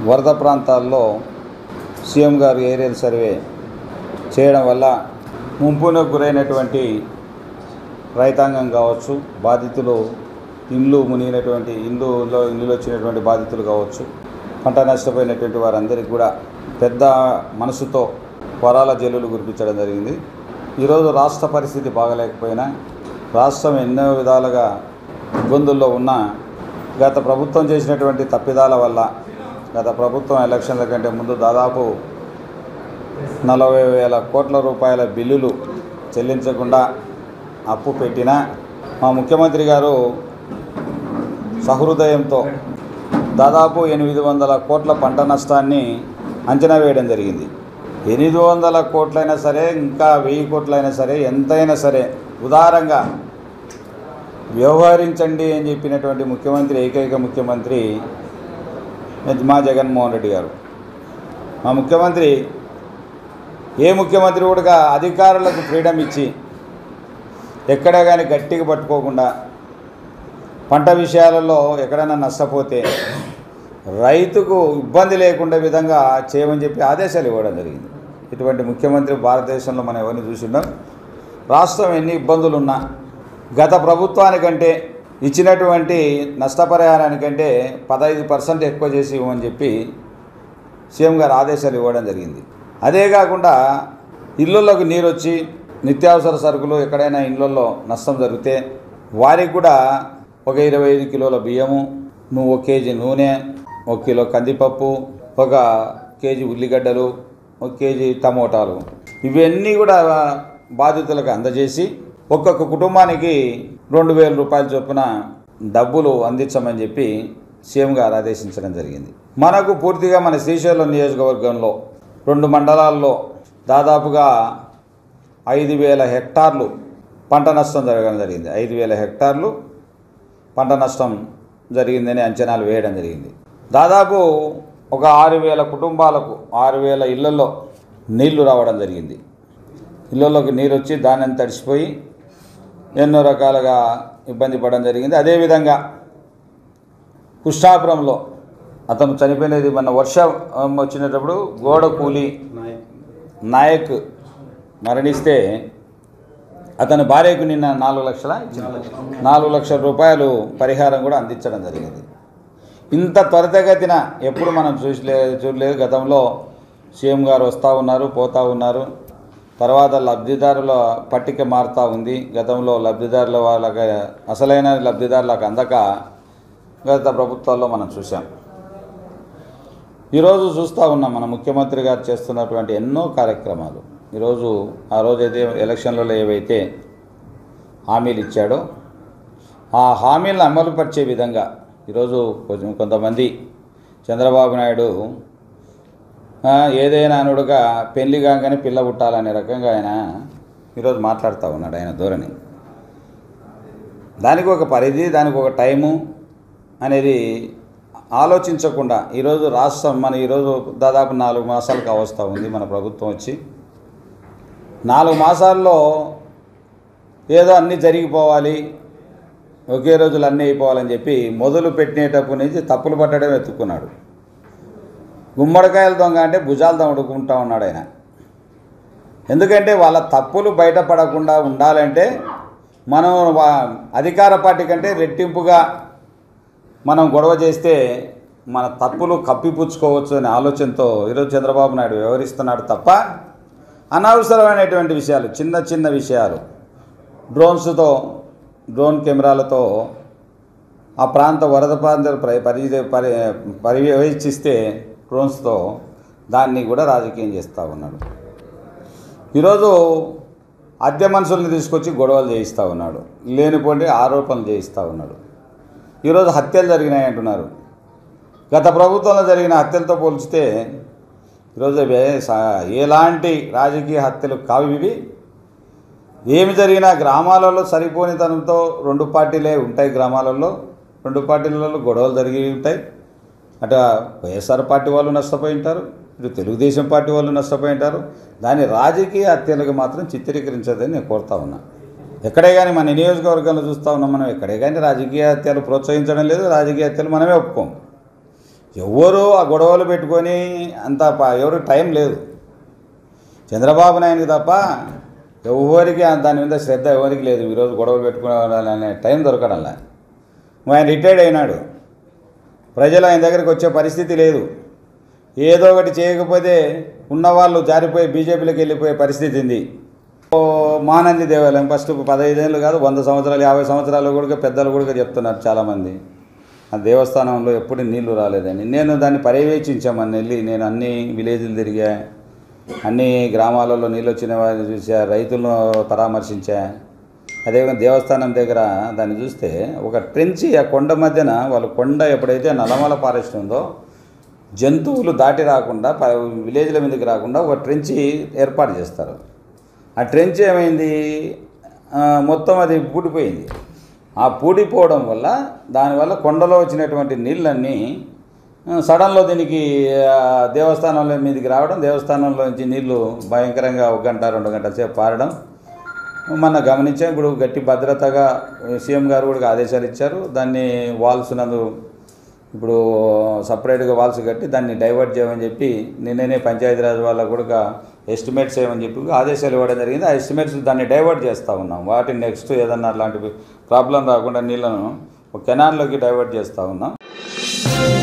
వరద ప్రాంతాల్లో సీఎం గారు ఏరియల్ సర్వే చేయడం వల్ల ముంపునకు గురైనటువంటి రైతాంగం కావచ్చు బాధితులు ఇండ్లు మునిగినటువంటి ఇండ్లులో ఇండ్లు వచ్చినటువంటి బాధితులు కావచ్చు పంట నష్టపోయినటువంటి వారందరికీ కూడా పెద్ద మనసుతో వరాల జల్లులు కురిపించడం జరిగింది ఈరోజు రాష్ట్ర పరిస్థితి బాగలేకపోయినా రాష్ట్రం ఎన్నో విధాలుగా ఇబ్బందుల్లో ఉన్న గత ప్రభుత్వం చేసినటువంటి తప్పిదాల వల్ల గత ప్రభుత్వం ఎలక్షన్ల కంటే ముందు దాదాపు నలభై వేల కోట్ల రూపాయల బిల్లులు చెల్లించకుండా అప్పు పెట్టిన మా ముఖ్యమంత్రి గారు సహృదయంతో దాదాపు ఎనిమిది వందల కోట్ల పంట నష్టాన్ని అంచనా వేయడం జరిగింది ఎనిమిది వందల కోట్లైనా సరే ఇంకా వెయ్యి కోట్లైనా సరే ఎంతైనా సరే ఉదారంగా వ్యవహరించండి అని చెప్పినటువంటి ముఖ్యమంత్రి ఏకైక ముఖ్యమంత్రి మా జగన్మోహన్ రెడ్డి గారు మా ముఖ్యమంత్రి ఏ ముఖ్యమంత్రి కూడా అధికారులకు ఫ్రీడమ్ ఇచ్చి ఎక్కడ కానీ గట్టిగా పట్టుకోకుండా పంట విషయాలలో ఎక్కడైనా నష్టపోతే రైతుకు ఇబ్బంది లేకుండా విధంగా చేయమని చెప్పి ఆదేశాలు ఇవ్వడం జరిగింది ఇటువంటి ముఖ్యమంత్రి భారతదేశంలో మనం ఎవరిని చూసినాం రాష్ట్రం ఎన్ని ఇబ్బందులు ఉన్నా గత ప్రభుత్వానికంటే ఇచ్చినటువంటి నష్టపరిహారానికంటే పదహైదు పర్సెంట్ ఎక్కువ చేసి ఇవ్వమని చెప్పి సీఎం గారు ఆదేశాలు ఇవ్వడం జరిగింది అదే కాకుండా ఇళ్ళల్లోకి నీరు వచ్చి నిత్యావసర సరుకులు ఎక్కడైనా ఇళ్ళల్లో నష్టం జరిగితే వారికి కూడా ఒక ఇరవై ఐదు కిలోల బియ్యము నువ్వు ఒక కేజీ నూనె ఒక కిలో కందిపప్పు ఒక కేజీ ఉల్లిగడ్డలు ఒక కేజీ టమోటాలు ఇవన్నీ కూడా బాధితులకు అందజేసి ఒక్కొక్క కుటుంబానికి రెండు వేల రూపాయల చొప్పున డబ్బులు అందించమని చెప్పి సీఎం గారు ఆదేశించడం జరిగింది మనకు పూర్తిగా మన శ్రీశైలం నియోజకవర్గంలో రెండు మండలాల్లో దాదాపుగా ఐదు వేల హెక్టార్లు పంట నష్టం జరగడం జరిగింది ఐదు వేల హెక్టార్లు పంట నష్టం జరిగిందని అంచనాలు వేయడం జరిగింది దాదాపు ఒక ఆరు వేల కుటుంబాలకు ఆరు వేల ఇళ్లలో నీళ్లు రావడం జరిగింది ఇళ్ళలోకి నీరు వచ్చి దాన్ని తడిసిపోయి ఎన్నో రకాలుగా ఇబ్బంది పడడం జరిగింది అదేవిధంగా కృష్ణాపురంలో అతను చనిపోయినది మన వర్షం వచ్చినప్పుడు గోడ కూలి నాయక్ మరణిస్తే అతని భార్యకు నిన్న నాలుగు లక్షల నాలుగు లక్షల రూపాయలు పరిహారం కూడా అందించడం జరిగింది ఇంత త్వరితగతిన ఎప్పుడు మనం చూసలే చూడలేదు గతంలో సీఎం గారు వస్తూ ఉన్నారు పోతూ ఉన్నారు తర్వాత లబ్ధిదారుల పట్టిక మారుతూ ఉంది గతంలో లబ్ధిదారుల వాళ్ళకి అసలైన లబ్ధిదారులకు అందక గత ప్రభుత్వాల్లో మనం చూసాం ఈరోజు చూస్తూ ఉన్నాం మన ముఖ్యమంత్రి గారు చేస్తున్నటువంటి ఎన్నో కార్యక్రమాలు ఈరోజు ఆ రోజు అయితే ఎలక్షన్లలో ఏవైతే హామీలు ఇచ్చాడో ఆ హామీలను అమలుపరిచే విధంగా ఈరోజు కొంచెం కొంతమంది చంద్రబాబు నాయుడు ఆ, ఏదైనా అనుడుగా పెళ్లి కాగానే పిల్ల పుట్టాలనే రకంగా ఆయన ఈరోజు మాట్లాడుతూ ఉన్నాడు ఆయన ధోరణి దానికి ఒక పరిధి దానికి ఒక టైము అనేది ఆలోచించకుండా ఈరోజు రాష్ట్రం మన ఈరోజు దాదాపు నాలుగు మాసాలకు అవస్థ ఉంది మన ప్రభుత్వం వచ్చి నాలుగు మాసాల్లో ఏదో అన్నీ జరిగిపోవాలి ఒకే రోజులు అన్నీ అయిపోవాలని చెప్పి మొదలు పెట్టినేటప్పటి నుంచి తప్పులు పట్టడం ఎత్తుకున్నాడు గుమ్మడికాయల దొంగ అంటే భుజాలు దమ్ముడుకుంటా ఉన్నాడు ఆయన ఎందుకంటే వాళ్ళ తప్పులు బయటపడకుండా ఉండాలంటే మనం వా- అధికార పార్టీ కంటే రెట్టింపుగా మనం గొడవ చేస్తే మన తప్పులు కప్పిపుచ్చుకోవచ్చు అనే ఆలోచనతో ఈరోజు చంద్రబాబు నాయుడు వ్యవహరిస్తున్నాడు తప్ప అనవసరమైనటువంటి విషయాలు చిన్న చిన్న విషయాలు డ్రోన్స్తో డ్రోన్ కెమెరాలతో ఆ ప్రాంత వరద ప్రాంతాలు పరి పరి పరి పర్యవేక్షిస్తే డ్రోన్స్తో దాన్ని కూడా రాజకీయం చేస్తూ ఉన్నాడు ఈరోజు అద్దె మనుషుల్ని తీసుకొచ్చి గొడవలు చేయిస్తూ ఉన్నాడు లేనిపోండి ఆరోపణలు చేయిస్తూ ఉన్నాడు ఈరోజు హత్యలు జరిగినాయి అంటున్నారు గత ప్రభుత్వంలో జరిగిన హత్యలతో పోల్చితే ఈరోజు ఇవే సా- ఎలాంటి రాజకీయ హత్యలు కావు ఇవి ఏమి జరిగినా గ్రామాలలో సరిపోనితనంతో రెండు పార్టీలే ఉంటాయి గ్రామాలలో రెండు పార్టీలలో గొడవలు జరిగి ఉంటాయి అటు వైఎస్ఆర్ పార్టీ వాళ్ళు నష్టపోయి ఉంటారు ఇటు తెలుగుదేశం పార్టీ వాళ్ళు నష్టపోయి ఉంటారు దాన్ని రాజకీయ హత్యలుగా మాత్రం చిత్రీకరించదని నేను కోరుతా ఉన్నా ఎక్కడే కానీ మన నియోజకవర్గంలో చూస్తూ ఉన్నాం మనం ఎక్కడే కానీ రాజకీయ హత్యలు ప్రోత్సహించడం లేదు రాజకీయ హత్యలు మనమే ఒప్పుకోం ఎవరు ఆ గొడవలు పెట్టుకొని అంత ప- ఎవరికి టైం లేదు చంద్రబాబు నాయుడుకి తప్ప ఎవరికి ఆ దాని మీద శ్రద్ధ ఎవరికి లేదు ఈరోజు గొడవలు పెట్టుకునే టైం దొరకడంలా ఆయన రిటైర్డ్ అయినాడు ప్రజలు ఆయన దగ్గరికి వచ్చే పరిస్థితి లేదు ఏదో ఒకటి చేయకపోతే ఉన్నవాళ్ళు జారిపోయి బీజేపీలోకి వెళ్ళిపోయే పరిస్థితి ఉంది ఓ మానంది దేవాలయం ఫస్ట్ పదహైదేళ్ళు కాదు వంద సంవత్సరాలు యాభై సంవత్సరాలు కూడా పెద్దలు కూడా చెప్తున్నారు చాలామంది ఆ దేవస్థానంలో ఎప్పుడు నీళ్లు రాలేదని నేను దాన్ని పర్యవేక్షించామని వెళ్ళి నేను అన్ని విలేజ్లు తిరిగా అన్ని గ్రామాలలో నీళ్ళు వచ్చిన వారిని చూసా రైతులను పరామర్శించా అదేవిధంగా దేవస్థానం దగ్గర దాన్ని చూస్తే ఒక ట్రెంచి ఆ కొండ మధ్యన వాళ్ళు కొండ ఎప్పుడైతే నల్లమల ఫారెస్ట్ ఉందో జంతువులు దాటి రాకుండా ప- విలేజ్ల మీదకి రాకుండా ఒక ట్రెంచి ఏర్పాటు చేస్తారు ఆ ట్రెంచ్ ఏమైంది ఆ, మొత్తం అది పూడిపోయింది ఆ పూడిపోవడం వల్ల దానివల్ల కొండలో వచ్చినటువంటి నీళ్ళన్నీ ఆ, సడన్లో దీనికి ఆ, దేవస్థానంలో మీదకి రావడం దేవస్థానంలో నుంచి నీళ్లు భయంకరంగా ఒక గంట రెండు గంటల సేపు పారడం మన గమనించాం ఇప్పుడు గట్టి భద్రతగా సీఎం గారు కూడా ఆదేశాలు ఇచ్చారు దాన్ని వాల్స్ నందు ఇప్పుడు సపరేట్గా వాల్స్ కట్టి దాన్ని డైవర్ట్ చేయమని చెప్పి నిన్ననే పంచాయతీరాజ్ వాళ్ళకు కూడా ఎస్టిమేట్స్ చేయమని చెప్పి ఆదేశాలు ఇవ్వడం జరిగింది ఆ ఎస్టిమేట్స్ దాన్ని డైవర్ట్ చేస్తూ ఉన్నాం వాటి నెక్స్ట్ ఏదన్నా అలాంటి ప్రాబ్లం రాకుండా నీళ్ళను ఒక కెనాల్లోకి డైవర్ట్ చేస్తూ ఉన్నాం